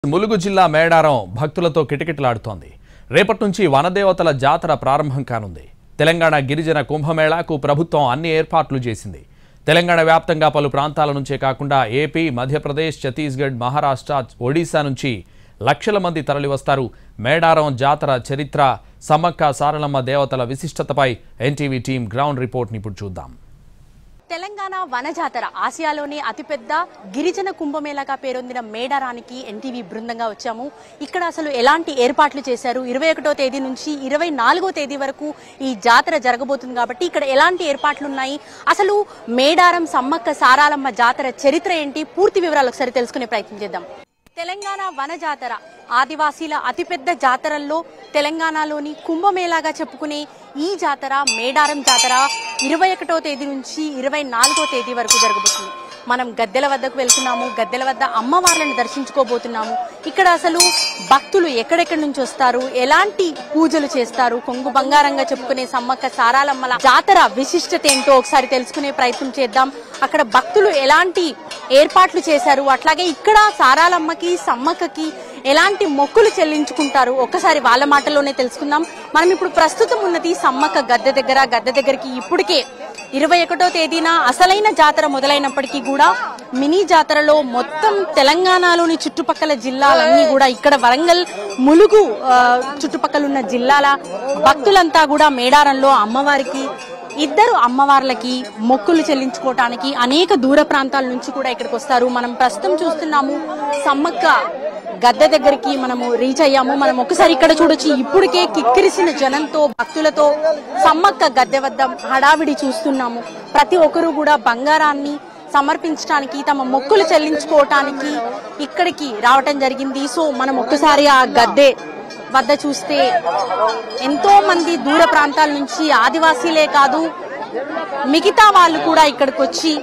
ములుగు జిల్లా మేడారం భక్తులతో కిటకిటలాడుతోంది రేపటి నుంచి వనదేవతల జాతర ప్రారంభం కానుంది తెలంగాణ గిరిజన కుంభమేళాకు ప్రభుత్వం అన్ని ఏర్పాట్లు చేసింది తెలంగాణ వ్యాప్తంగా పలు ప్రాంతాల నుంచే కాకుండా ఏపీ మధ్యప్రదేశ్ ఛత్తీస్గఢ్ మహారాష్ట్ర ఒడిశా నుంచి లక్షల మంది తరలివస్తారు మేడారం జాతర చరిత్ర సమ్మక్క సారలమ్మ దేవతల విశిష్టతపై ఎన్టీవీ టీం గ్రౌండ్ రిపోర్ట్ని ఇప్పుడు చూద్దాం తెలంగాణ వనజాతర ఆసియాలోని అతిపెద్ద గిరిజన కుంభమేళాగా పేరొందిన మేడారానికి ఎన్టీవీ బృందంగా వచ్చాము ఇక్కడ అసలు ఎలాంటి ఏర్పాట్లు చేశారు ఇరవై ఒకటో తేదీ నుంచి ఇరవై నాలుగో తేదీ వరకు ఈ జాతర జరగబోతుంది కాబట్టి ఇక్కడ ఎలాంటి ఏర్పాట్లు ఉన్నాయి అసలు మేడారం సమ్మక్క సారాలమ్మ జాతర చరిత్ర ఏంటి పూర్తి వివరాలు ఒకసారి తెలుసుకునే ప్రయత్నం చేద్దాం తెలంగాణ వన జాతర ఆదివాసీల అతిపెద్ద జాతరల్లో తెలంగాణలోని కుంభమేళాగా చెప్పుకునే ఈ జాతర మేడారం జాతర ఇరవై ఒకటో తేదీ నుంచి ఇరవై నాలుగో తేదీ వరకు జరగబోతుంది మనం గద్దెల వద్దకు వెళ్తున్నాము గద్దెల వద్ద అమ్మవార్లను దర్శించుకోబోతున్నాము ఇక్కడ అసలు భక్తులు ఎక్కడెక్కడి నుంచి వస్తారు ఎలాంటి పూజలు చేస్తారు కొంగు బంగారంగా చెప్పుకునే సమ్మక్క సారాలమ్మల జాతర విశిష్టత ఏంటో ఒకసారి తెలుసుకునే ప్రయత్నం చేద్దాం అక్కడ భక్తులు ఎలాంటి ఏర్పాట్లు చేశారు అట్లాగే ఇక్కడ సారాలమ్మకి సమ్మక్కకి ఎలాంటి మొక్కులు చెల్లించుకుంటారు ఒక్కసారి వాళ్ళ మాటల్లోనే తెలుసుకుందాం మనం ఇప్పుడు ప్రస్తుతం ఉన్నది సమ్మక్క గద్దె దగ్గర గద్దె దగ్గరికి ఇప్పటికే ఇరవై ఒకటో తేదీన అసలైన జాతర మొదలైనప్పటికీ కూడా మినీ జాతరలో మొత్తం తెలంగాణలోని చుట్టుపక్కల జిల్లాలన్నీ కూడా ఇక్కడ వరంగల్ ములుగు ఆ, చుట్టుపక్కల ఉన్న జిల్లాల భక్తులంతా కూడా మేడారంలో అమ్మవారికి ఇద్దరు అమ్మవార్లకి మొక్కులు చెల్లించుకోవటానికి అనేక దూర ప్రాంతాల నుంచి కూడా ఇక్కడికి వస్తారు మనం ప్రస్తుతం చూస్తున్నాము సమ్మక్క గద్దె దగ్గరికి మనము రీచ్ అయ్యాము మనం ఒకసారి ఇక్కడ చూడొచ్చు ఇప్పటికే కిక్కిరిసిన జనంతో భక్తులతో సమ్మక్క గద్దె వద్ద హడావిడి చూస్తున్నాము ప్రతి ఒక్కరూ కూడా బంగారాన్ని సమర్పించడానికి తమ మొక్కులు చెల్లించుకోవటానికి ఇక్కడికి రావటం జరిగింది సో మనం ఒక్కసారి ఆ గద్దె వద్ద చూస్తే ఎంతో మంది దూర ప్రాంతాల నుంచి ఆదివాసీలే కాదు మిగతా వాళ్ళు కూడా ఇక్కడికి వచ్చి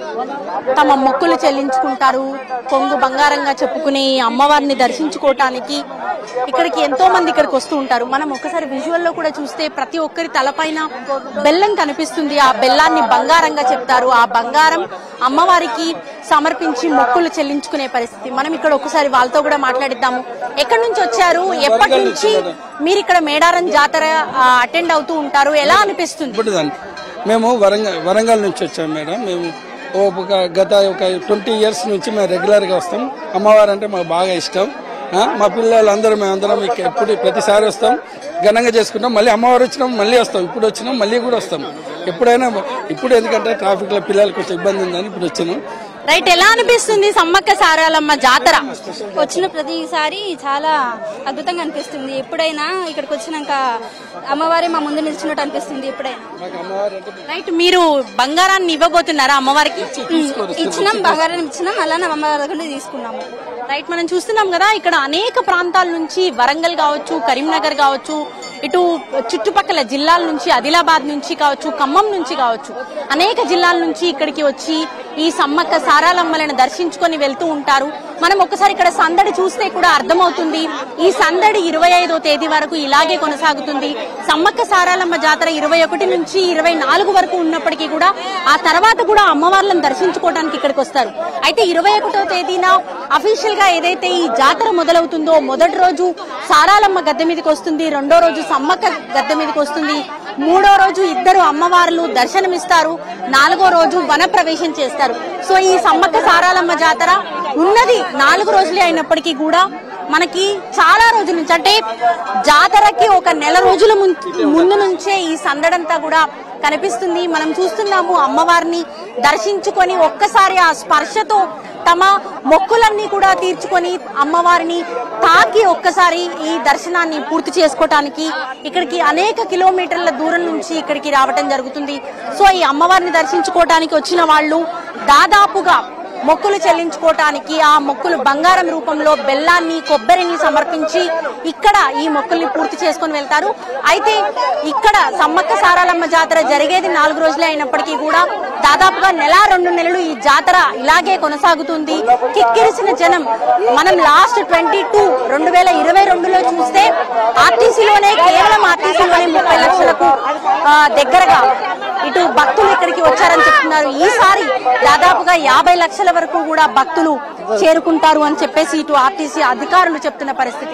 తమ మొక్కులు చెల్లించుకుంటారు కొంగు బంగారంగా చెప్పుకునే ఈ అమ్మవారిని దర్శించుకోవటానికి ఇక్కడికి ఎంతో మంది ఇక్కడికి వస్తూ ఉంటారు మనం ఒకసారి విజువల్ లో కూడా చూస్తే ప్రతి ఒక్కరి తలపైన బెల్లం కనిపిస్తుంది ఆ బెల్లాన్ని బంగారంగా చెప్తారు ఆ బంగారం అమ్మవారికి సమర్పించి మొక్కులు చెల్లించుకునే పరిస్థితి మనం ఇక్కడ ఒకసారి వాళ్ళతో కూడా మాట్లాడిద్దాము ఎక్కడి నుంచి వచ్చారు ఎప్పటి నుంచి మీరు ఇక్కడ మేడారం జాతర అటెండ్ అవుతూ ఉంటారు ఎలా అనిపిస్తుంది ఇప్పుడు దాన్ని మేము వరంగల్ వరంగల్ నుంచి వచ్చాం మేడం మేము ఓ ఒక గత ఒక ట్వంటీ ఇయర్స్ నుంచి మేము రెగ్యులర్గా వస్తాం అమ్మవారు అంటే మాకు బాగా ఇష్టం ఆ, మా పిల్లలందరూ మేము అందరం ఇక ఎప్పుడు ప్రతిసారి వస్తాం ఘనంగా చేసుకుంటాం మళ్ళీ అమ్మవారు వచ్చినాం మళ్ళీ వస్తాం ఇప్పుడు వచ్చినాం మళ్ళీ కూడా వస్తాం ఎప్పుడైనా ఇప్పుడు ఎందుకంటే ట్రాఫిక్లో పిల్లలకి కొంచెం ఇబ్బంది ఉందని ఇప్పుడు వచ్చినాం రైట్ ఎలా అనిపిస్తుంది సమ్మక్క సారాలమ్మ జాతర వచ్చిన ప్రతిసారి చాలా అద్భుతంగా అనిపిస్తుంది ఎప్పుడైనా ఇక్కడికి వచ్చినాక అమ్మవారే మా ముందు నిల్చున్నట్టు అనిపిస్తుంది ఎప్పుడైనా మాకు అమ్మవారు అంటే రైట్ మీరు బంగారాన్ని ఇవ్వబోతున్నారా అమ్మవారికి ఇచ్చినాం బంగారం ఇచ్చినాం అలానే అమ్మవారి దగ్గర నుండి తీసుకున్నాము రైట్ మనం చూస్తున్నాం కదా ఇక్కడ అనేక ప్రాంతాల నుంచి వరంగల్ కావచ్చు కరీంనగర్ కావచ్చు ఇటు చుట్టుపక్కల జిల్లాల నుంచి ఆదిలాబాద్ నుంచి కావచ్చు ఖమ్మం నుంచి కావచ్చు అనేక జిల్లాల నుంచి ఇక్కడికి వచ్చి ఈ సమ్మక్క సారాలమ్మలను దర్శించుకొని వెళ్తూ ఉంటారు మనం ఒకసారి ఇక్కడ సందడి చూస్తే కూడా అర్థమవుతుంది ఈ సందడి ఇరవై ఐదో తేదీ వరకు ఇలాగే కొనసాగుతుంది సమ్మక్క సారాలమ్మ జాతర ఇరవై ఒకటి నుంచి ఇరవై నాలుగు వరకు ఉన్నప్పటికీ కూడా ఆ తర్వాత కూడా అమ్మవార్లను దర్శించుకోవడానికి ఇక్కడికి వస్తారు అయితే ఇరవై ఒకటో తేదీన అఫీషియల్ గా ఏదైతే ఈ జాతర మొదలవుతుందో మొదటి రోజు సారాలమ్మ గద్దె మీదకి వస్తుంది రెండో రోజు సమ్మక్క గద్దె మీదకి వస్తుంది మూడో రోజు ఇద్దరు అమ్మవార్లు దర్శనమిస్తారు నాలుగో రోజు వన ప్రవేశం చేస్తారు సో ఈ సమ్మక్క సారాలమ్మ జాతర ఉన్నది నాలుగు రోజులే అయినప్పటికీ కూడా మనకి చాలా రోజుల నుంచి అంటే జాతరకి ఒక నెల రోజుల ముం- ముందు నుంచే ఈ సందడంతా కూడా కనిపిస్తుంది మనం చూస్తున్నాము అమ్మవారిని దర్శించుకొని ఒక్కసారి ఆ స్పర్శతో తమ మొక్కులన్నీ కూడా తీర్చుకొని అమ్మవారిని తాకి ఒక్కసారి ఈ దర్శనాన్ని పూర్తి చేసుకోవటానికి ఇక్కడికి అనేక కిలోమీటర్ల దూరం నుంచి ఇక్కడికి రావటం జరుగుతుంది సో ఈ అమ్మవారిని దర్శించుకోవటానికి వచ్చిన వాళ్ళు దాదాపుగా మొక్కులు చెల్లించుకోవటానికి ఆ మొక్కులు బంగారం రూపంలో బెల్లాన్ని కొబ్బరిని సమర్పించి ఇక్కడ ఈ మొక్కుల్ని పూర్తి చేసుకొని వెళ్తారు అయితే ఇక్కడ సమ్మక్క సారాలమ్మ జాతర జరిగేది నాలుగు రోజులే అయినప్పటికీ కూడా దాదాపుగా నెల రెండు నెలలు ఈ జాతర ఇలాగే కొనసాగుతుంది కిక్కిరిసిన జనం మనం లాస్ట్ ట్వంటీ టూ రెండు వేల ఇరవై రెండులో విజువల్లో చూస్తే ఆర్టీసీలోనే కేవలం ఆర్టీసీలోనే ముప్పై లక్షలకు ఆ, దగ్గరగా ఇటు భక్తులు ఇక్కడికి వచ్చారని చెప్తున్నారు ఈసారి దాదాపుగా యాభై లక్షల వరకు కూడా భక్తులు చేరుకుంటారు అని చెప్పేసి ఇటు ఆర్టీసీ అధికారులు చెప్తున్న పరిస్థితి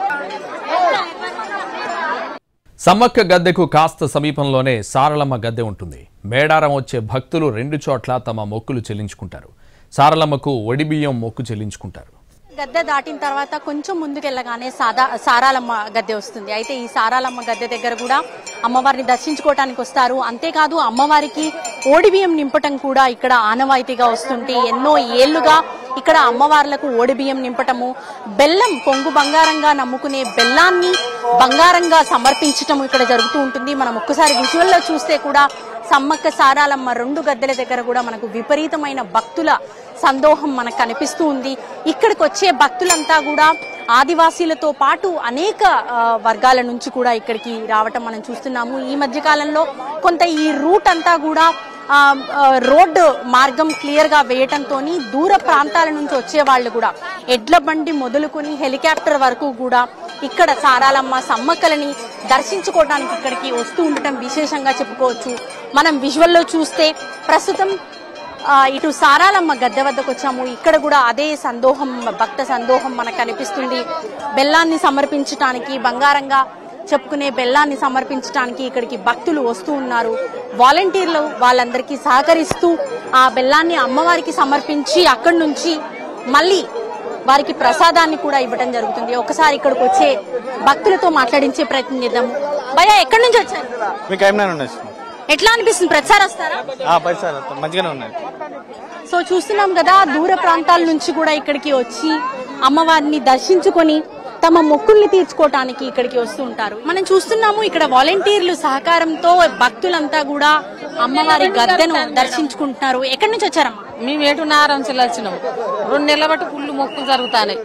సమ్మక్క గద్దెకు కాస్త సమీపంలోనే సారలమ్మ గద్దె ఉంటుంది మేడారం వచ్చే భక్తులు రెండు చోట్ల తమ మొక్కులు చెల్లించుకుంటారు సారలమ్మకు ఒడిబియ్యం మొక్కు చెల్లించుకుంటారు గద్దె దాటిన తర్వాత కొంచెం ముందుకెళ్ళగానే సాదా సారాలమ్మ గద్దె వస్తుంది అయితే ఈ సారాలమ్మ గద్దె దగ్గర కూడా అమ్మవారిని దర్శించుకోవటానికి వస్తారు అంతేకాదు అమ్మవారికి ఓడిబియ్యం నింపటం కూడా ఇక్కడ ఆనవాయితీగా వస్తుంటే ఎన్నో ఏళ్లుగా ఇక్కడ అమ్మవార్లకు ఓడిబియ్యం నింపటము బెల్లం కొంగు బంగారంగా నమ్ముకునే బెల్లాన్ని బంగారంగా సమర్పించటం ఇక్కడ జరుగుతూ ఉంటుంది మనం ఒక్కసారి విజువల్లో చూస్తే కూడా సమ్మక్క సారాలమ్మ రెండు గద్దెల దగ్గర కూడా మనకు విపరీతమైన భక్తుల సందోహం మనకు కనిపిస్తూ ఉంది ఇక్కడికి వచ్చే భక్తులంతా కూడా ఆదివాసీలతో పాటు అనేక ఆ, వర్గాల నుంచి కూడా ఇక్కడికి రావటం మనం చూస్తున్నాము ఈ మధ్య కాలంలో కొంత ఈ రూట్ అంతా కూడా ఆ, ఆ, రోడ్డు మార్గం క్లియర్ గా వేయటంతో దూర ప్రాంతాల నుంచి వచ్చే వాళ్ళు కూడా ఎడ్ల బండి మొదలుకొని హెలికాప్టర్ వరకు కూడా ఇక్కడ సారాలమ్మ సమ్మక్కలని దర్శించుకోవడానికి ఇక్కడికి వస్తూ ఉండటం విశేషంగా చెప్పుకోవచ్చు మనం విజువల్లో చూస్తే ప్రస్తుతం ఆ, ఇటు సారాలమ్మ గద్దె వద్దకు వచ్చాము ఇక్కడ కూడా అదే సందోహం భక్త సందోహం మనకు కనిపిస్తుంది బెల్లాన్ని సమర్పించడానికి బంగారంగా చెప్పుకునే బెల్లాన్ని సమర్పించడానికి ఇక్కడికి భక్తులు వస్తూ ఉన్నారు వాలంటీర్లు వాళ్ళందరికీ సహకరిస్తూ ఆ బెల్లాన్ని అమ్మవారికి సమర్పించి అక్కడి నుంచి మళ్ళీ వారికి ప్రసాదాన్ని కూడా ఇవ్వడం జరుగుతుంది ఒకసారి ఇక్కడికి వచ్చే భక్తులతో మాట్లాడించే ప్రయత్నం చేద్దాము భయ ఎక్కడి నుంచి వచ్చారు మీకు ఏమైనా ఉన్నాయి ఎట్లా అనిపిస్తుంది ప్రతిసారి వస్తారా ఆ, పరిసరాలు మంచిగానే ఉన్నాయి సో చూస్తున్నాం కదా దూర ప్రాంతాల నుంచి కూడా ఇక్కడికి వచ్చి అమ్మవారిని దర్శించుకొని తమ మొక్కుల్ని తీర్చుకోవటానికి ఇక్కడికి వస్తూ ఉంటారు మనం చూస్తున్నాము ఇక్కడ వాలంటీర్లు సహకారంతో భక్తులంతా కూడా అమ్మవారి గద్దెను దర్శించుకుంటున్నారు ఎక్కడి నుంచి వచ్చారమ్మా మేము ఏటు నారం చెల్లాల్సినాం రెండు నెలల బట్టి ఫుల్ మొక్కులు జరుగుతాయి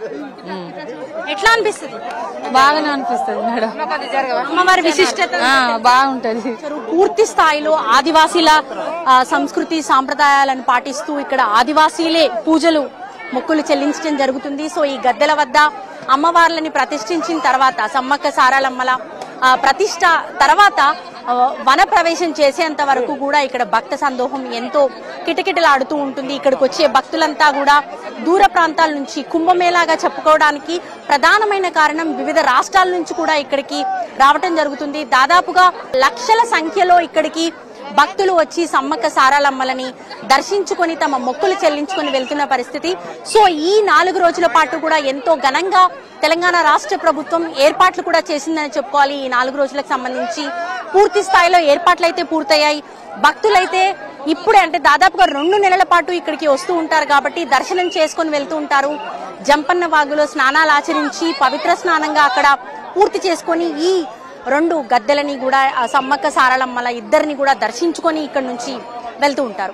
ఎట్లా అనిపిస్తుంది బాగానే అనిపిస్తుంది మేడం అమ్మవారి విశిష్టత ఆ, బాగుంటది పూర్తి స్థాయిలో ఆదివాసీల ఆ, సంస్కృతి సాంప్రదాయాలను పాటిస్తూ ఇక్కడ ఆదివాసీలే పూజలు మొక్కులు చెల్లించడం జరుగుతుంది సో ఈ గద్దెల వద్ద అమ్మవార్లని ప్రతిష్ఠించిన తర్వాత సమ్మక్క సారాలమ్మల ఆ, ప్రతిష్ట తర్వాత ఆ, వన ప్రవేశం చేసేంత వరకు కూడా ఇక్కడ భక్త సందోహం ఎంతో కిటకిటలాడుతూ ఉంటుంది ఇక్కడికి వచ్చే భక్తులంతా కూడా దూర ప్రాంతాల నుంచి కుంభమేళాగా చెప్పుకోవడానికి ప్రధానమైన కారణం వివిధ రాష్ట్రాల నుంచి కూడా ఇక్కడికి రావటం జరుగుతుంది దాదాపుగా లక్షల సంఖ్యలో ఇక్కడికి భక్తులు వచ్చి సమ్మక్క సారాలమ్మలని దర్శించుకొని తమ మొక్కులు చెల్లించుకొని వెళ్తున్న పరిస్థితి సో ఈ నాలుగు రోజుల పాటు కూడా ఎంతో ఘనంగా తెలంగాణ రాష్ట్ర ప్రభుత్వం ఏర్పాట్లు కూడా చేసిందని చెప్పుకోవాలి ఈ నాలుగు రోజులకు సంబంధించి పూర్తి స్థాయిలో ఏర్పాట్లు అయితే పూర్తయ్యాయి భక్తులైతే ఇప్పుడే అంటే దాదాపుగా రెండు నెలల పాటు ఇక్కడికి వస్తూ ఉంటారు కాబట్టి దర్శనం చేసుకొని వెళ్తూ ఉంటారు జంపన్న వాగులో స్నానాలు ఆచరించి పవిత్ర స్నానంగా అక్కడ పూర్తి చేసుకొని ఈ రెండు గద్దెలని కూడా ఆ సమ్మక్క సారలమ్మల ఇద్దరిని కూడా దర్శించుకొని ఇక్కడ నుంచి వెళ్తూ ఉంటారు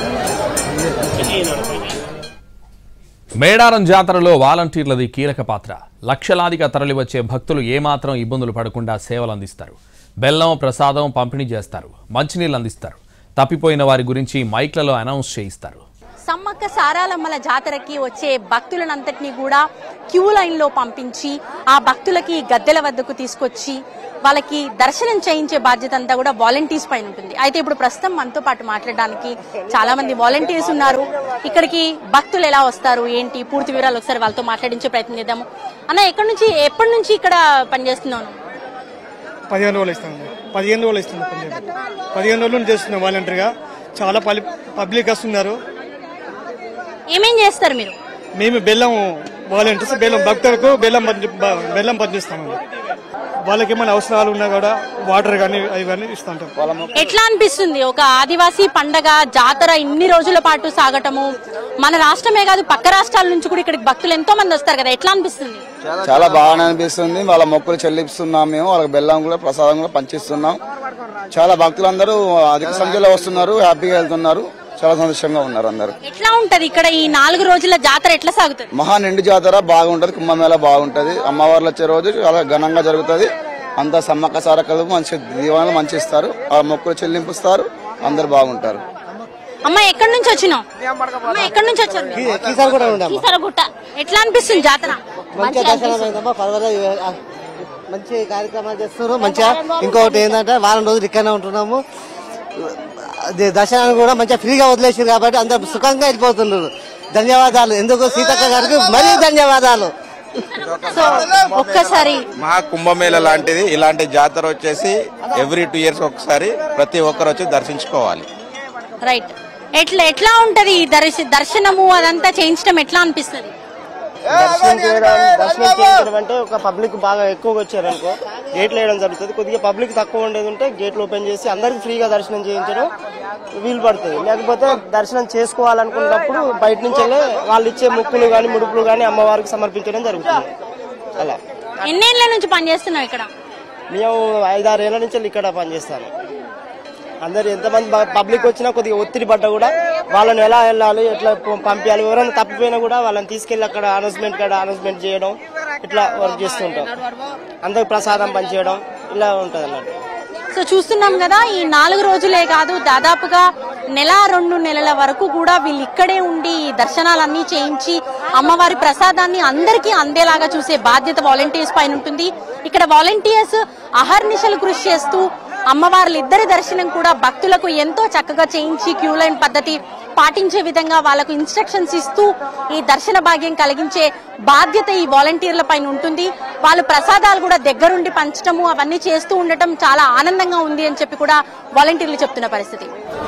మేడారం జాతరలో వాలంటీర్లది కీలక పాత్ర లక్షలాదిగా తరలివచ్చే భక్తులు ఏమాత్రం ఇబ్బందులు పడకుండా సేవలు అందిస్తారు బెల్లం ప్రసాదం పంపిణీ చేస్తారు మంచినీళ్ళు అందిస్తారు తప్పిపోయిన వారి గురించి మైక్లలో అనౌన్స్ చేయిస్తారు సమ్మక్క సారాలమ్మల జాతరకి వచ్చే భక్తులనంతటినీ కూడా క్యూ లైన్ లో పంపించి ఆ భక్తులకి గద్దెల వద్దకు తీసుకొచ్చి వాళ్ళకి దర్శనం చేయించే బాధ్యత అంతా కూడా వాలంటీర్స్ పైన ఉంటుంది అయితే ఇప్పుడు ప్రస్తుతం మనతో పాటు మాట్లాడడానికి చాలా మంది వాలంటీర్స్ ఉన్నారు ఇక్కడికి భక్తులు ఎలా వస్తారు ఏంటి పూర్తి వివరాలు ఒకసారి వాళ్ళతో మాట్లాడించే ప్రయత్నం చేద్దాము అన్న ఎక్కడి నుంచి ఎప్పటి నుంచి ఇక్కడ పనిచేస్తున్నాను పదిహేను రోజులు ఇస్తాను పదిహేను రోజులు ఇస్తుంది పదిహేను పదిహేను రోజులు చేస్తున్నాం వాలంటరీగా చాలా పలి పబ్లిక్ వస్తున్నారు ఏమేం చేస్తారు మీరు మేము బెల్లం వాలంటీర్స్ బెల్లం భక్తులకు బెల్లం పంచి- బ- బెల్లం పంచిస్తాము వాళ్ళకి ఏమైనా అవసరాలు ఉన్నా కూడా వాటర్ కానీ అవి కానీ ఇస్తుంటాం ఎట్లా అనిపిస్తుంది ఒక ఆదివాసీ పండగ జాతర ఇన్ని రోజుల పాటు సాగటము మన రాష్ట్రమే కాదు పక్క రాష్ట్రాల నుంచి కూడా ఇక్కడికి భక్తులు ఎంతో మంది వస్తారు కదా ఎట్లా అనిపిస్తుంది చాలా బాగానే అనిపిస్తుంది వాళ్ళ మొక్కులు చెల్లిస్తున్నాం మేము వాళ్ళకి బెల్లం కూడా ప్రసాదం కూడా పంచిస్తున్నాం చాలా భక్తులందరూ అధిక సంఖ్యలో వస్తున్నారు హ్యాపీగా వెళ్తున్నారు చాలా సంతోషంగా ఉన్నారు అందరు ఎట్లా ఉంటది ఇక్కడ ఈ నాలుగు రోజుల జాతర ఎట్లా సాగుతుంది మహా నిండు జాతర బాగుంటది కుంభమేళ బాగుంటది అమ్మవార్లు వచ్చే రోజు చాలా ఘనంగా జరుగుతుంది అంతా సమ్మక్క సారకలు మంచి దీవాలు మంచి ఇస్తారు ఆ మొక్కులు చెల్లింపుస్తారు అందరు బాగుంటారు అమ్మ ఎక్కడి నుంచి వచ్చినావు అమ్మ ఎక్కడి నుంచి వచ్చారు మీరు? కీసరగుట్ట ఎట్లా అనిపిస్తుంది జాతర మంచిగా దర్శనం అయిందమ్మా పర్వాలేదు మంచి కార్యక్రమాలు చేస్తున్నారు మంచిగా ఇంకొకటి ఏంటంటే వారం రోజులు ఇక్కడనే ఉంటున్నాము అది దర్శనాన్ని కూడా మంచిగా ఫ్రీగా వదిలేసారు కాబట్టి అందరు సుఖంగా వెళ్ళిపోతున్నారు ధన్యవాదాలు ఎందుకు సీతక్క గారికి మరీ ధన్యవాదాలు సో ఒక్కసారి మహా కుంభమేళ లాంటిది ఇలాంటి జాతర వచ్చేసి ఎవ్రీ టూ ఇయర్స్ ఒకసారి ప్రతి ఒక్కరు వచ్చి దర్శించుకోవాలి రైట్ ఎట్లా ఎట్లా ఉంటది ఈ దర్శ దర్శనము అదంతా చేయించడం ఎట్లా అనిపిస్తుంది దర్శనం చేయడం దర్శనం చేయించడం అంటే ఒక పబ్లిక్ బాగా ఎక్కువగా వచ్చారనుకో గేట్లు వేయడం జరుగుతుంది కొద్దిగా పబ్లిక్ తక్కువ ఉండేది ఉంటే గేట్లు ఓపెన్ చేసి అందరికి ఫ్రీగా దర్శనం చేయించడం వీలు పడుతుంది లేకపోతే దర్శనం చేసుకోవాలనుకున్నప్పుడు బయట నుంచి వెళ్ళి వాళ్ళు ఇచ్చే ముక్కులు కానీ ముడుపులు కానీ అమ్మవారికి సమర్పించడం జరుగుతుంది అలా ఎన్నేళ్ల నుంచి పనిచేస్తున్నావు ఇక్కడ మేము ఐదారేళ్ల నుంచి వెళ్ళి ఇక్కడ పనిచేస్తాను అందరు ఎంతమంది పబ్లిక్ వచ్చినా కొద్దిగా ఒత్తిడి పడ్డా కూడా వాళ్ళని ఎలా వెళ్ళాలి ఎట్లా ప- పంపించాలి ఎవరైనా తప్పిపోయినా కూడా వాళ్ళని తీసుకెళ్లి అక్కడ అనౌన్స్మెంట్ కాడ అనౌన్స్మెంట్ చేయడం ఇట్లా వర్క్ చేస్తుంటాం అందరికి ప్రసాదం పంచేయడం ఇలా ఉంటుంది అన్నట్టు సో చూస్తున్నాం కదా ఈ నాలుగు రోజులే కాదు దాదాపుగా నెల రెండు నెలల వరకు కూడా వీళ్ళు ఇక్కడే ఉండి ఈ దర్శనాలన్నీ చేయించి అమ్మవారి ప్రసాదాన్ని అందరికీ అందేలాగా చూసే బాధ్యత వాలంటీర్స్ పైన ఉంటుంది ఇక్కడ వాలంటీర్స్ అహర్నిశలు కృషి చేస్తూ అమ్మవార్ల ఇద్దరి దర్శనం కూడా భక్తులకు ఎంతో చక్కగా చేయించి క్యూ లైన్ పద్ధతి పాటించే విధంగా వాళ్ళకు ఇన్స్ట్రక్షన్స్ ఇస్తూ ఈ దర్శన భాగ్యం కలిగించే బాధ్యత ఈ వాలంటీర్ల పైన ఉంటుంది వాళ్ళు ప్రసాదాలు కూడా దగ్గరుండి పంచడము అవన్నీ చేస్తూ ఉండటం చాలా ఆనందంగా ఉంది అని చెప్పి కూడా వాలంటీర్లు చెప్తున్న పరిస్థితి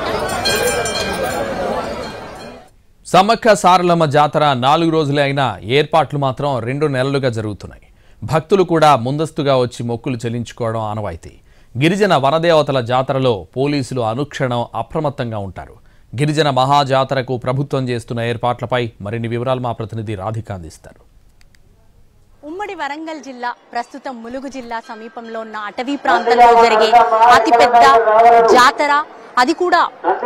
సమ్మక్క సారలమ్మ జాతర నాలుగు రోజులే అయినా ఏర్పాట్లు మాత్రం రెండు నెలలుగా జరుగుతున్నాయి భక్తులు కూడా ముందస్తుగా వచ్చి మొక్కులు చెల్లించుకోవడం ఆనవాయితీ గిరిజన వనదేవతల జాతరలో పోలీసులు అనుక్షణం అప్రమత్తంగా ఉంటారు గిరిజన మహాజాతరకు ప్రభుత్వం చేస్తున్న ఏర్పాట్లపై మరిన్ని వివరాలు మా ప్రతినిధి రాధిక అందిస్తారు ఉమ్మడి వరంగల్ జిల్లా ప్రస్తుతం ములుగు జిల్లా సమీపంలో ఉన్న అటవీ ప్రాంతంలో జరిగే అతిపెద్ద జాతర అది కూడా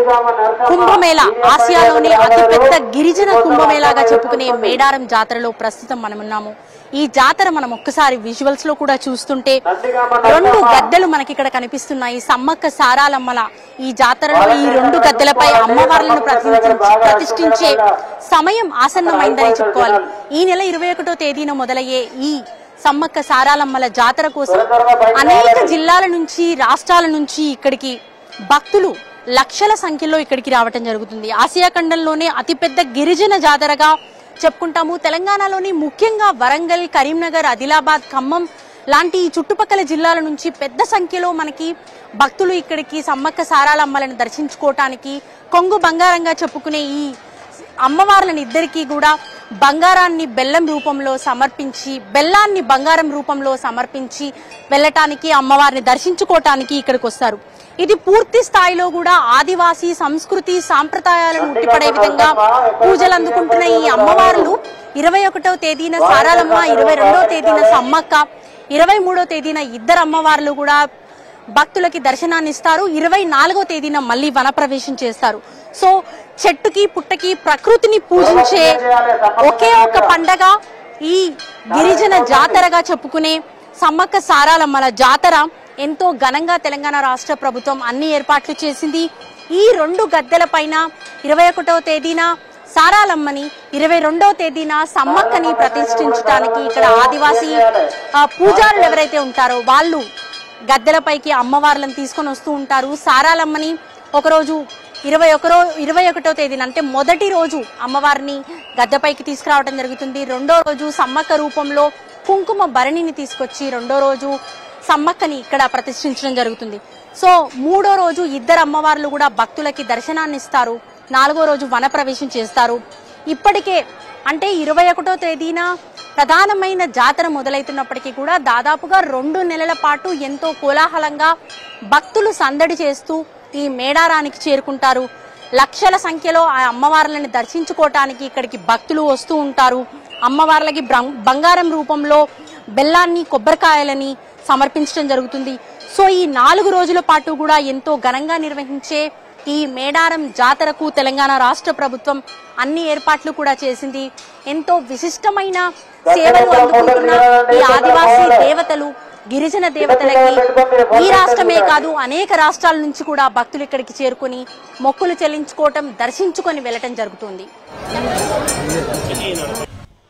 కుంభమేళ ఆసియాలోనే అతిపెద్ద గిరిజన కుంభమేళాగా చెప్పుకునే మేడారం జాతరలో ప్రస్తుతం మనం ఉన్నాము ఈ జాతర మనం ఒక్కసారి విజువల్స్ లో కూడా చూస్తుంటే రెండు గద్దెలు మనకి ఇక్కడ కనిపిస్తున్నాయి సమ్మక్క సారాలమ్మల ఈ జాతరలో ఈ రెండు గద్దెలపై అమ్మవార్లను ప్రతిష్ఠించి- ప్రతిష్ఠించే సమయం ఆసన్నమైందని చెప్పుకోవాలి ఈ నెల ఇరవై ఒకటో తేదీన మొదలయ్యే ఈ సమ్మక్క సారాలమ్మల జాతర కోసం అనేక జిల్లాల నుంచి రాష్ట్రాల నుంచి ఇక్కడికి భక్తులు లక్షల సంఖ్యలో ఇక్కడికి రావటం జరుగుతుంది ఆసియా ఖండంలోనే అతిపెద్ద గిరిజన జాతరగా చెప్పుకుంటాము తెలంగాణలోని ముఖ్యంగా వరంగల్ కరీంనగర్ ఆదిలాబాద్ ఖమ్మం లాంటి ఈ చుట్టుపక్కల జిల్లాల నుంచి పెద్ద సంఖ్యలో మనకి భక్తులు ఇక్కడికి సమ్మక్క సారాలమ్మలను దర్శించుకోవటానికి కొంగు బంగారంగా చెప్పుకునే ఈ అమ్మవార్లను ఇద్దరికీ కూడా బంగారాన్ని బెల్లం రూపంలో సమర్పించి బెల్లాన్ని బంగారం రూపంలో సమర్పించి వెళ్ళటానికి అమ్మవారిని దర్శించుకోవటానికి ఇక్కడికి వస్తారు ఇది పూర్తి స్థాయిలో కూడా ఆదివాసీ సంస్కృతి సాంప్రదాయాలను ఉట్టిపడే విధంగా పూజలు అందుకుంటున్న ఈ అమ్మవార్లు ఇరవై ఒకటో తేదీన సారాలమ్మ ఇరవై రెండో తేదీన సమ్మక్క ఇరవై మూడో తేదీన ఇద్దరు అమ్మవార్లు కూడా భక్తులకి దర్శనాన్ని ఇస్తారు ఇరవై నాలుగో తేదీన మళ్ళీ వనప్రవేశం చేస్తారు సో చెట్టుకి పుట్టకి ప్రకృతిని పూజించే ఒకే ఒక పండగ ఈ గిరిజన జాతరగా చెప్పుకునే సమ్మక్క సారాలమ్మల జాతర ఎంతో ఘనంగా తెలంగాణ రాష్ట్ర ప్రభుత్వం అన్ని ఏర్పాట్లు చేసింది ఈ రెండు గద్దెల పైన ఇరవై ఒకటవ తేదీన సారాలమ్మని ఇరవై రెండవ తేదీన సమ్మక్కని ప్రతిష్ఠించడానికి ఇక్కడ ఆదివాసీ ఆ, పూజారులు ఎవరైతే ఉంటారో వాళ్ళు గద్దెలపైకి అమ్మవార్లను తీసుకొని వస్తూ ఉంటారు సారాలమ్మని ఒకరోజు ఇరవై ఒకరో ఇరవై ఒకటో తేదీన అంటే మొదటి రోజు అమ్మవారిని గద్దెపైకి తీసుకురావడం జరుగుతుంది రెండో రోజు సమ్మక్క రూపంలో కుంకుమ భరణిని తీసుకొచ్చి రెండో రోజు సమ్మక్కని ఇక్కడ ప్రతిష్ఠించడం జరుగుతుంది సో మూడో రోజు ఇద్దరు అమ్మవార్లు కూడా భక్తులకి దర్శనాన్ని ఇస్తారు నాలుగో రోజు వనప్రవేశం చేస్తారు ఇప్పటికే అంటే ఇరవై ఒకటో తేదీన ప్రధానమైన జాతర మొదలవుతున్నప్పటికీ కూడా దాదాపుగా రెండు నెలల పాటు ఎంతో కోలాహలంగా భక్తులు సందడి చేస్తూ ఈ మేడారానికి చేరుకుంటారు లక్షల సంఖ్యలో ఆ అమ్మవార్లని దర్శించుకోవటానికి ఇక్కడికి భక్తులు వస్తూ ఉంటారు అమ్మవార్లకి బ్రం- బంగారం రూపంలో బెల్లాన్ని కొబ్బరికాయలని సమర్పించడం జరుగుతుంది సో ఈ నాలుగు రోజుల పాటు కూడా ఎంతో ఘనంగా నిర్వహించే ఈ మేడారం జాతరకు తెలంగాణ రాష్ట్ర ప్రభుత్వం అన్ని ఏర్పాట్లు కూడా చేసింది ఎంతో విశిష్టమైన సేవలు అందుకుంటున్న ఈ ఆదివాసీ దేవతలు గిరిజన దేవతలకి ఈ రాష్ట్రమే కాదు అనేక రాష్ట్రాల నుంచి కూడా భక్తులు ఇక్కడికి చేరుకొని మొక్కులు చెల్లించుకోవటం దర్శించుకొని వెళ్ళటం జరుగుతుంది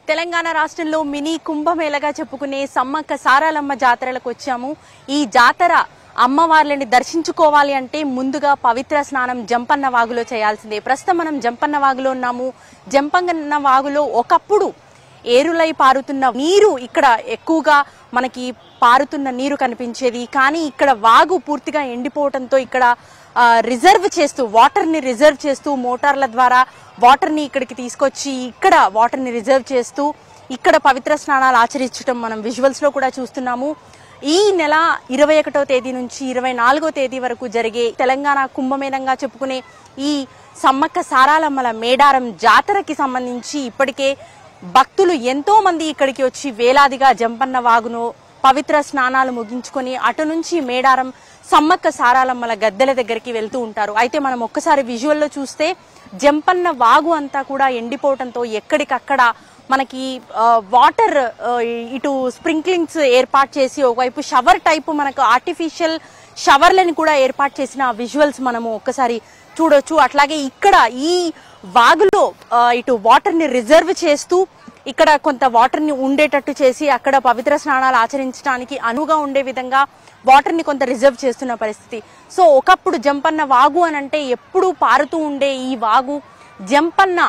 తెలంగాణ రాష్ట్రంలో మినీ కుంభమేళగా చెప్పుకునే సమ్మక్క సారాలమ్మ జాతరలకు వచ్చాము ఈ జాతర అమ్మవార్లని దర్శించుకోవాలి అంటే ముందుగా పవిత్ర స్నానం జంపన్న వాగులో చేయాల్సిందే ప్రస్తుతం మనం జంపన్న వాగులో ఉన్నాము జంపన్న వాగులో ఒకప్పుడు ఏరులై పారుతున్న నీరు ఇక్కడ ఎక్కువగా మనకి పారుతున్న నీరు కనిపించేది కానీ ఇక్కడ వాగు పూర్తిగా ఎండిపోవడంతో ఇక్కడ ఆ, రిజర్వ్ చేస్తూ వాటర్ ని రిజర్వ్ చేస్తూ మోటార్ల ద్వారా వాటర్ ని ఇక్కడికి తీసుకొచ్చి ఇక్కడ వాటర్ ని రిజర్వ్ చేస్తూ ఇక్కడ పవిత్ర స్నానాలు ఆచరించడం మనం విజువల్స్ లో కూడా చూస్తున్నాము ఈ నెల ఇరవై ఒకటో తేదీ నుంచి ఇరవై నాలుగో తేదీ వరకు జరిగే తెలంగాణ కుంభమేళంగా చెప్పుకునే ఈ సమ్మక్క సారాలమ్మల మేడారం జాతరకి సంబంధించి ఇప్పటికే భక్తులు ఎంతో మంది ఇక్కడికి వచ్చి వేలాదిగా జంపన్న వాగును పవిత్ర స్నానాలు ముగించుకొని అటు నుంచి మేడారం సమ్మక్క సారాలమ్మల గద్దెల దగ్గరికి వెళ్తూ ఉంటారు అయితే మనం ఒక్కసారి విజువల్లో చూస్తే జంపన్న వాగు అంతా కూడా ఎండిపోవడంతో ఎక్కడికక్కడ మనకి ఆ, వాటర్ ఆ, ఇటు స్ప్రింక్లింగ్స్ ఏర్పాటు చేసి ఒకవైపు షవర్ టైపు మనకు ఆర్టిఫిషియల్ షవర్లని కూడా ఏర్పాటు చేసిన విజువల్స్ మనము ఒక్కసారి చూడొచ్చు అట్లాగే ఇక్కడ ఈ వాగులో ఆ, ఇటు వాటర్ ని రిజర్వ్ చేస్తూ ఇక్కడ కొంత వాటర్ ని ఉండేటట్టు చేసి అక్కడ పవిత్ర స్నానాలు ఆచరించడానికి అనువుగా ఉండే విధంగా వాటర్ ని కొంత రిజర్వ్ చేస్తున్న పరిస్థితి సో ఒకప్పుడు జంపన్న వాగు అని అంటే ఎప్పుడూ పారుతూ ఉండే ఈ వాగు జంపన్న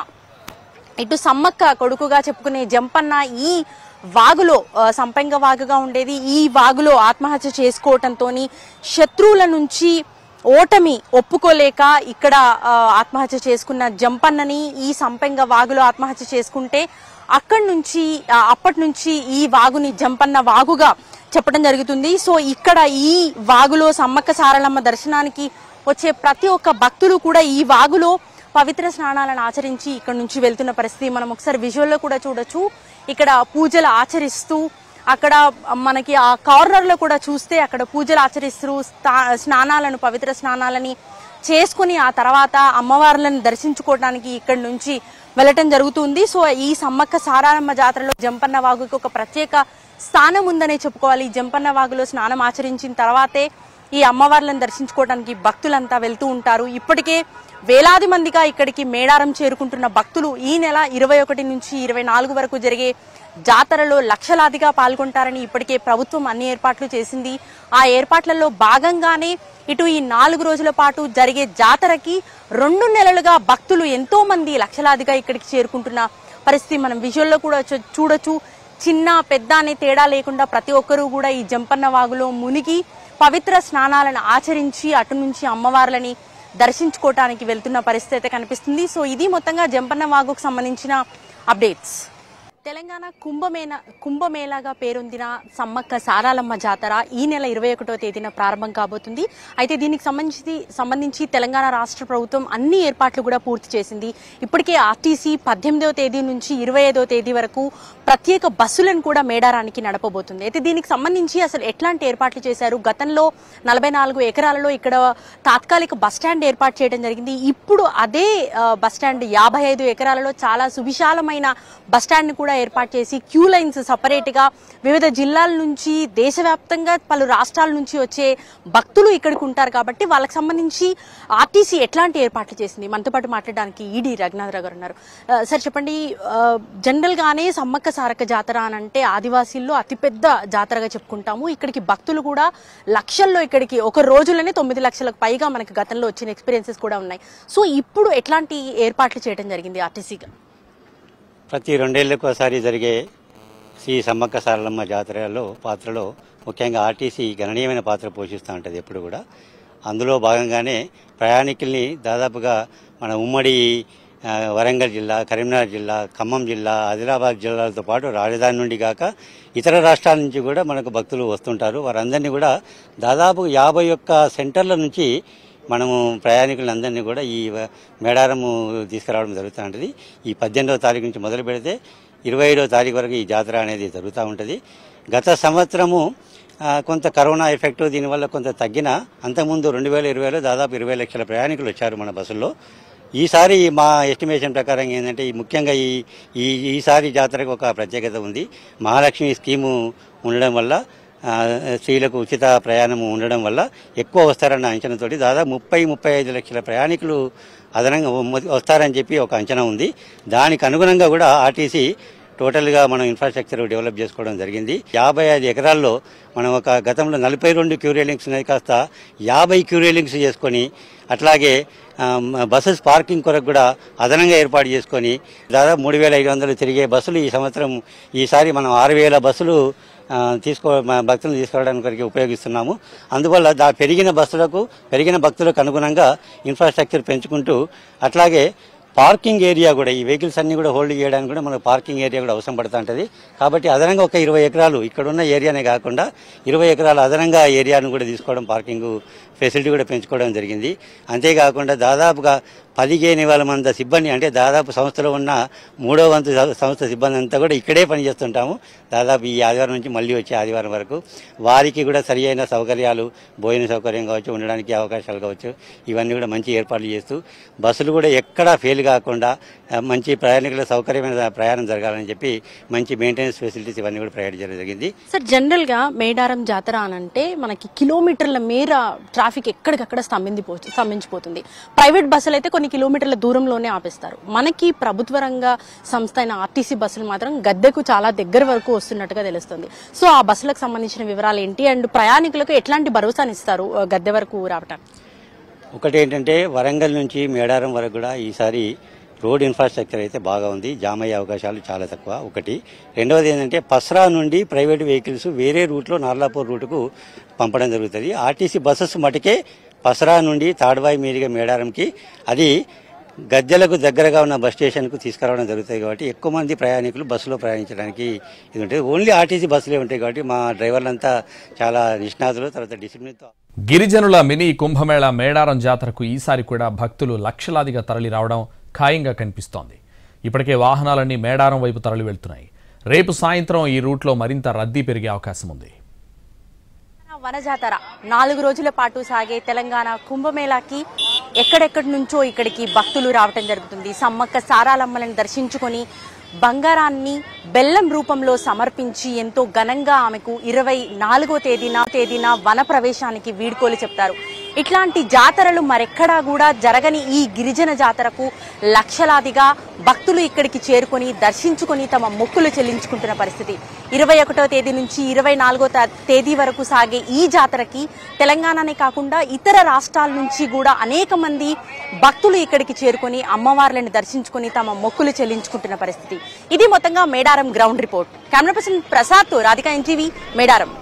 ఇటు సమ్మక్క కొడుకుగా చెప్పుకునే జంపన్న ఈ వాగులో ఆ, సంపెంగ వాగుగా ఉండేది ఈ వాగులో ఆత్మహత్య చేసుకోవటంతో శత్రువుల నుంచి ఓటమి ఒప్పుకోలేక ఇక్కడ ఆ, ఆత్మహత్య చేసుకున్న జంపన్నని ఈ సంపెంగ వాగులో ఆత్మహత్య చేసుకుంటే అక్కడి నుంచి ఆ, అప్పటి నుంచి ఈ వాగుని జంపన్న వాగుగా చెప్పడం జరుగుతుంది సో ఇక్కడ ఈ వాగులో సమ్మక్క సారలమ్మ దర్శనానికి వచ్చే ప్రతి ఒక్క భక్తులు కూడా ఈ వాగులో పవిత్ర స్నానాలను ఆచరించి ఇక్కడ నుంచి వెళ్తున్న పరిస్థితి మనం ఒకసారి విజువల్లో కూడా చూడొచ్చు ఇక్కడ పూజలు ఆచరిస్తూ అక్కడ మనకి ఆ కార్నర్ లో కూడా చూస్తే అక్కడ పూజలు ఆచరిస్తూ స్థా- స్నానాలను పవిత్ర స్నానాలని చేసుకుని ఆ తర్వాత అమ్మవార్లను దర్శించుకోవడానికి ఇక్కడి నుంచి వెళ్ళటం జరుగుతుంది సో ఈ సమ్మక్క సారారమ్మ జాతరలో జంపన్న వాగుకి ఒక ప్రత్యేక స్థానం ఉందనే చెప్పుకోవాలి ఈ జంపన్న వాగులో స్నానం ఆచరించిన తర్వాతే ఈ అమ్మవార్లను దర్శించుకోవడానికి భక్తులంతా వెళ్తూ ఉంటారు ఇప్పటికే వేలాది మందిగా ఇక్కడికి మేడారం చేరుకుంటున్న భక్తులు ఈ నెల ఇరవై ఒకటి నుంచి ఇరవై నాలుగు వరకు జరిగే జాతరలో లక్షలాదిగా పాల్గొంటారని ఇప్పటికే ప్రభుత్వం అన్ని ఏర్పాట్లు చేసింది ఆ ఏర్పాట్లలో భాగంగానే ఇటు ఈ నాలుగు రోజుల పాటు జరిగే జాతరకి రెండు నెలలుగా భక్తులు ఎంతో మంది లక్షలాదిగా ఇక్కడికి చేరుకుంటున్న పరిస్థితి మనం విజువల్లో కూడా చూ- చూడొచ్చు చిన్న పెద్ద అనే తేడా లేకుండా ప్రతి ఒక్కరూ కూడా ఈ జంపన్న వాగులో మునిగి పవిత్ర స్నానాలను ఆచరించి అటు నుంచి అమ్మవార్లని దర్శించుకోవటానికి వెళ్తున్న పరిస్థితి అయితే కనిపిస్తుంది సో ఇది మొత్తంగా జంపన్న వాగుకు సంబంధించిన అప్డేట్స్ తెలంగాణ కుంభమేళ కుంభమేళాగా పేరొందిన సమ్మక్క సారాలమ్మ జాతర ఈ నెల ఇరవై ఒకటో తేదీన ప్రారంభం కాబోతుంది అయితే దీనికి సంబంధించి సంబంధించి తెలంగాణ రాష్ట్ర ప్రభుత్వం అన్ని ఏర్పాట్లు కూడా పూర్తి చేసింది ఇప్పటికే ఆర్టీసీ పద్దెనిమిదవ తేదీ నుంచి ఇరవై ఐదవ తేదీ వరకు ప్రత్యేక బస్సులను కూడా మేడారానికి నడపబోతుంది అయితే దీనికి సంబంధించి అసలు ఎట్లాంటి ఏర్పాట్లు చేశారు గతంలో నలభై నాలుగు ఎకరాలలో ఇక్కడ తాత్కాలిక బస్ స్టాండ్ ఏర్పాటు చేయడం జరిగింది ఇప్పుడు అదే ఆ, బస్ స్టాండ్ యాభై ఐదు ఎకరాలలో చాలా సువిశాలమైన బస్ స్టాండ్ కూడా ఏర్పాటు చేసి క్యూ లైన్స్ సపరేట్ గా వివిధ జిల్లాల నుంచి దేశవ్యాప్తంగా పలు రాష్ట్రాల నుంచి వచ్చే భక్తులు ఇక్కడికి ఉంటారు కాబట్టి వాళ్ళకి సంబంధించి ఆర్టీసీ ఎట్లాంటి ఏర్పాట్లు చేసింది మనతో పాటు మాట్లాడడానికి ఈడీ రఘునాథరావు గారు ఉన్నారు ఆ, సార్ చెప్పండి ఆ, జనరల్ గానే సమ్మక్క సారక్క జాతర అని అంటే ఆదివాసీల్లో అతిపెద్ద జాతరగా చెప్పుకుంటాము ఇక్కడికి భక్తులు కూడా లక్షల్లో ఇక్కడికి ఒక రోజులోనే తొమ్మిది లక్షలకు పైగా మనకి గతంలో వచ్చిన ఎక్స్పీరియన్సెస్ కూడా ఉన్నాయి సో ఇప్పుడు ఎట్లాంటి ఏర్పాట్లు చేయడం జరిగింది ఆర్టీసీగా ప్రతి రెండేళ్లకు ఒకసారి జరిగే శ్రీ సమ్మక్క సారలమ్మ జాతరలో పాత్రలో ముఖ్యంగా ఆర్టీసీ గణనీయమైన పాత్ర పోషిస్తూ ఉంటుంది ఎప్పుడు కూడా అందులో భాగంగానే ప్రయాణికుల్ని దాదాపుగా మన ఉమ్మడి ఆ, వరంగల్ జిల్లా కరీంనగర్ జిల్లా ఖమ్మం జిల్లా ఆదిలాబాద్ జిల్లాలతో పాటు రాజధాని నుండి కాక ఇతర రాష్ట్రాల నుంచి కూడా మనకు భక్తులు వస్తుంటారు వారందరినీ కూడా దాదాపు యాభై ఒక్క సెంటర్ల నుంచి మనము ప్రయాణికులందరినీ కూడా ఈ వ- మేడారము తీసుకురావడం జరుగుతూ ఉంటుంది ఈ పద్దెనిమిదవ తారీఖు నుంచి మొదలు పెడితే ఇరవై ఐదవ తారీఖు వరకు ఈ జాతర అనేది జరుగుతూ ఉంటుంది గత సంవత్సరము ఆ, కొంత కరోనా ఎఫెక్ట్ దీనివల్ల కొంత తగ్గిన అంతకుముందు రెండు వేల ఇరవైలో దాదాపు ఇరవై లక్షల ప్రయాణికులు వచ్చారు మన బస్సుల్లో ఈసారి మా ఎస్టిమేషన్ ప్రకారం ఏంటంటే ఈ ముఖ్యంగా ఈ ఈ ఈసారి జాతరకు ఒక ప్రత్యేకత ఉంది మహాలక్ష్మి స్కీము ఉండడం వల్ల ఆ, స్త్రీలకు ఉచిత ప్రయాణం ఉండడం వల్ల ఎక్కువ వస్తారన్న అంచనాతోటి దాదాపు ముప్పై ముప్పై ఐదు లక్షల ప్రయాణికులు అదనంగా వ- వస్తారని చెప్పి ఒక అంచనా ఉంది దానికి అనుగుణంగా కూడా ఆర్టీసీ టోటల్గా మనం ఇన్ఫ్రాస్ట్రక్చర్ డెవలప్ చేసుకోవడం జరిగింది యాభై ఐదు ఎకరాల్లో మనం ఒక గతంలో నలభై రెండు క్యూరియలింగ్స్ ఉన్నాయి కాస్త యాభై క్యూరియలింగ్స్ చేసుకొని అట్లాగే ఆ, బస్సెస్ పార్కింగ్ కొరకు కూడా అదనంగా ఏర్పాటు చేసుకొని దాదాపు మూడు వేల ఐదు వందలు తిరిగే బస్సులు ఈ సంవత్సరం ఈసారి మనం ఆరు వేల బస్సులు ఆ, తీసుకో మా భక్తులను తీసుకురావడానికి కొరకు ఉపయోగిస్తున్నాము అందువల్ల దా పెరిగిన బస్సులకు పెరిగిన భక్తులకు అనుగుణంగా ఇన్ఫ్రాస్ట్రక్చర్ పెంచుకుంటూ అట్లాగే పార్కింగ్ ఏరియా కూడా ఈ వెహికల్స్ అన్ని కూడా హోల్డ్ చేయడానికి కూడా మనకు పార్కింగ్ ఏరియా కూడా అవసరం పడుతూ ఉంటుంది కాబట్టి అదనంగా ఒక ఇరవై ఎకరాలు ఇక్కడ ఉన్న ఏరియానే కాకుండా ఇరవై ఎకరాలు అదనంగా ఏరియాను కూడా తీసుకోవడం పార్కింగ్ ఫెసిలిటీ కూడా పెంచుకోవడం జరిగింది అంతేకాకుండా దాదాపుగా పదిహేను వేల మంది సిబ్బంది అంటే దాదాపు సంస్థలో ఉన్న మూడో వంతు సం- సంస్థ సిబ్బంది అంతా కూడా ఇక్కడే పనిచేస్తుంటాము దాదాపు ఈ ఆదివారం నుంచి మళ్ళీ వచ్చే ఆదివారం వరకు వారికి కూడా సరి అయిన సౌకర్యాలు భోజన సౌకర్యం కావచ్చు ఉండడానికి అవకాశాలు కావచ్చు ఇవన్నీ కూడా మంచి ఏర్పాట్లు చేస్తూ బస్సులు కూడా ఎక్కడా ఫెయిల్ కాకుండా ఆ, మంచి ప్రయాణికుల సౌకర్యమైన ప్రయాణం జరగాలని చెప్పి మంచి మెయింటెనెన్స్ ఫెసిలిటీస్ ఇవన్నీ కూడా ప్రొవైడ్ చేయడం జరిగింది సార్ జనరల్ గా మేడారం జాతర అని అంటే మనకి కిలోమీటర్ల మేర ట్రాఫిక్ ఎక్కడికక్కడ స్తంభించిపో స్తంభించిపోతుంది ప్రైవేట్ బస్సులు అయితే కొన్ని కిలోమీటర్ల దూరంలోనే ఆపేస్తారు మనకి ప్రభుత్వ రంగ సంస్థ అయిన ఆర్టీసీ బస్సులు మాత్రం గద్దెకు చాలా దగ్గర వరకు వస్తున్నట్టుగా తెలుస్తుంది సో ఆ బస్సులకు సంబంధించిన వివరాలు ఏంటి అండ్ ప్రయాణికులకు ఎట్లాంటి భరోసాని ఇస్తారు ఆ, గద్దె వరకు రావటానికి ఒకటి ఏంటంటే వరంగల్ నుంచి మేడారం వరకు కూడా ఈసారి రోడ్ ఇన్ఫ్రాస్ట్రక్చర్ అయితే బాగా ఉంది జామ్ అయ్యే అవకాశాలు చాలా తక్కువ ఒకటి రెండవది ఏంటంటే పస్రా నుండి ప్రైవేట్ వెహికల్స్ వేరే రూట్లో నార్లాపూర్ రూటుకు పంపడం జరుగుతుంది ఆర్టీసీ బస్సెస్ మటుకే పసరా నుండి తాడ్వాయి మీదుగా మేడారంకి అది గద్దెలకు దగ్గరగా ఉన్న బస్ స్టేషన్కు తీసుకురావడం జరుగుతుంది కాబట్టి ఎక్కువ మంది ప్రయాణికులు బస్సులో ప్రయాణించడానికి ఇది ఉంటుంది ఓన్లీ ఆర్టీసీ బస్సులే ఉంటాయి కాబట్టి మా డ్రైవర్లంతా చాలా నిష్ణాతులు తర్వాత డిసిప్లిన్తో గిరిజనుల మినీ కుంభమేళా మేడారం జాతరకు ఈసారి కూడా భక్తులు లక్షలాదిగా తరలి రావడం ఖాయంగా కనిపిస్తోంది ఇప్పటికే వాహనాలన్నీ మేడారం వైపు తరలి వెళ్తున్నాయి రేపు సాయంత్రం ఈ రూట్లో మరింత రద్దీ పెరిగే అవకాశం ఉంది వన జాతర నాలుగు రోజుల పాటు సాగే తెలంగాణ కుంభమేళాకి ఎక్కడెక్కడి నుంచో ఇక్కడికి భక్తులు రావటం జరుగుతుంది సమ్మక్క సారాలమ్మలను దర్శించుకొని బంగారాన్ని బెల్లం రూపంలో సమర్పించి ఎంతో ఘనంగా ఆమెకు ఇరవై నాలుగో తేదీన తేదీన వన ప్రవేశానికి వీడ్కోలు చెప్తారు ఇట్లాంటి జాతరలు మరెక్కడా కూడా జరగని ఈ గిరిజన జాతరకు లక్షలాదిగా భక్తులు ఇక్కడికి చేరుకొని దర్శించుకొని తమ మొక్కులు చెల్లించుకుంటున్న పరిస్థితి ఇరవై ఒకటో తేదీ నుంచి ఇరవై నాలుగో తేదీ వరకు సాగే ఈ జాతరకి తెలంగాణనే కాకుండా ఇతర రాష్ట్రాల నుంచి కూడా అనేక మంది భక్తులు ఇక్కడికి చేరుకొని అమ్మవార్లను దర్శించుకొని తమ మొక్కులు చెల్లించుకుంటున్న పరిస్థితి ఇది మొత్తంగా Medaram ground report camera person Prasad తో రాధికా ఎన్టీవీ మేడారం